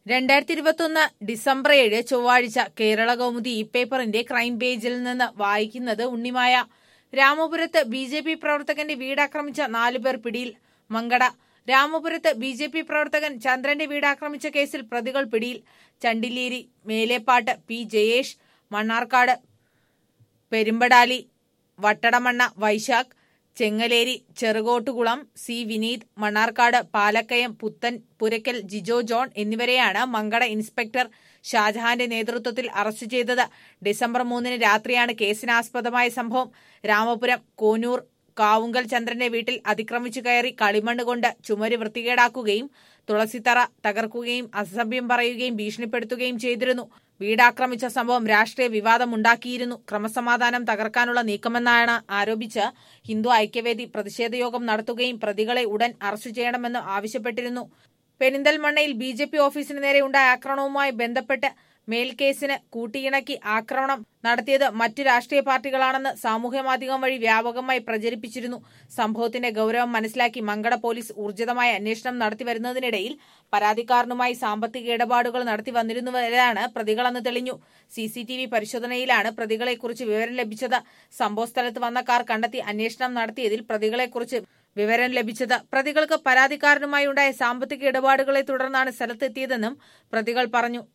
രണ്ടായിരത്തി ഇരുപത്തൊന്ന് ഡിസംബർ ഏഴ് ചൊവ്വാഴ്ച കേരള കൗമുദി ഇ പേപ്പറിന്റെ ക്രൈം പേജിൽ നിന്ന് വായിക്കുന്നത് ഉണ്ണിമായ രാമപുരത്ത് ബി ജെ പി പ്രവർത്തകന്റെ വീടാക്രമിച്ച നാലുപേർ പിടിയിൽ മങ്കട രാമപുരത്ത് ബി ജെ പി പ്രവർത്തകൻ ചന്ദ്രന്റെ വീടാക്രമിച്ച കേസിൽ പ്രതികൾ പിടിയിൽ Chandilleri Melepattu P Jayesh Mannarkkad Perumbadali Vattadamanna Vaishakh Chengaleri Cherukottukulam C Vineeth Mannarkkad Palakkayam Puthan Purakkal Jijo John എന്നിവരെയാണ് മങ്കട ഇൻസ്പെക്ടർ ഷാജഹാന്റെ നേതൃത്വത്തിൽ അറസ്റ്റ് ചെയ്തത് ഡിസംബർ മൂന്നിന് രാത്രിയാണ് കേസിനാസ്പദമായ സംഭവം രാമപുരം കോനൂർ കാവുങ്കൽ ചന്ദ്രന്റെ വീട്ടിൽ അതിക്രമിച്ചു കയറി കളിമണ്ണ് കൊണ്ട് ചുമര് വൃത്തികേടാക്കുകയും തുളസിത്തറ തകർക്കുകയും അസഭ്യം പറയുകയും ഭീഷണിപ്പെടുത്തുകയും ചെയ്തിരുന്നു വീടാക്രമിച്ച സംഭവം രാഷ്ട്രീയ വിവാദമുണ്ടാക്കിയിരുന്നു ക്രമസമാധാനം തകർക്കാനുള്ള നീക്കമെന്നാണ് ആരോപിച്ച് ഹിന്ദു ഐക്യവേദി പ്രതിഷേധയോഗം നടത്തുകയും പ്രതികളെ ഉടൻ അറസ്റ്റ് ചെയ്യണമെന്ന് ആവശ്യപ്പെട്ടിരുന്നു പെരിന്തൽമണ്ണയിൽ ബി ജെ പി ഓഫീസിന് നേരെ ഉണ്ടായ ആക്രമണവുമായി ബന്ധപ്പെട്ട് മേൽക്കേസിന് കൂട്ടിയിണക്കി ആക്രമണം നടത്തിയത് മറ്റു രാഷ്ട്രീയ പാർട്ടികളാണെന്ന് സാമൂഹ്യമാധ്യമം വഴി വ്യാപകമായി പ്രചരിപ്പിച്ചിരുന്നു സംഭവത്തിന്റെ ഗൌരവം മനസ്സിലാക്കി മങ്കട പോലീസ് ഊർജിതമായ അന്വേഷണം നടത്തി വരുന്നതിനിടയിൽ പരാതിക്കാരനുമായി സാമ്പത്തിക ഇടപാടുകൾ നടത്തി വന്നിരുന്നവരാണ് പ്രതികളെന്ന് തെളിഞ്ഞു സി സി ടി വി പരിശോധനയിലാണ് പ്രതികളെക്കുറിച്ച് വിവരം ലഭിച്ചത് സംഭവസ്ഥലത്ത് വന്ന കാർ കണ്ടെത്തി അന്വേഷണം നടത്തിയതിൽ പ്രതികളെക്കുറിച്ച് വിവരം ലഭിച്ചത് പ്രതികൾക്ക് പരാതിക്കാരനുമായി ഉണ്ടായ സാമ്പത്തിക ഇടപാടുകളെ തുടർന്നാണ് സ്ഥലത്തെത്തിയതെന്നും പ്രതികൾ പറഞ്ഞു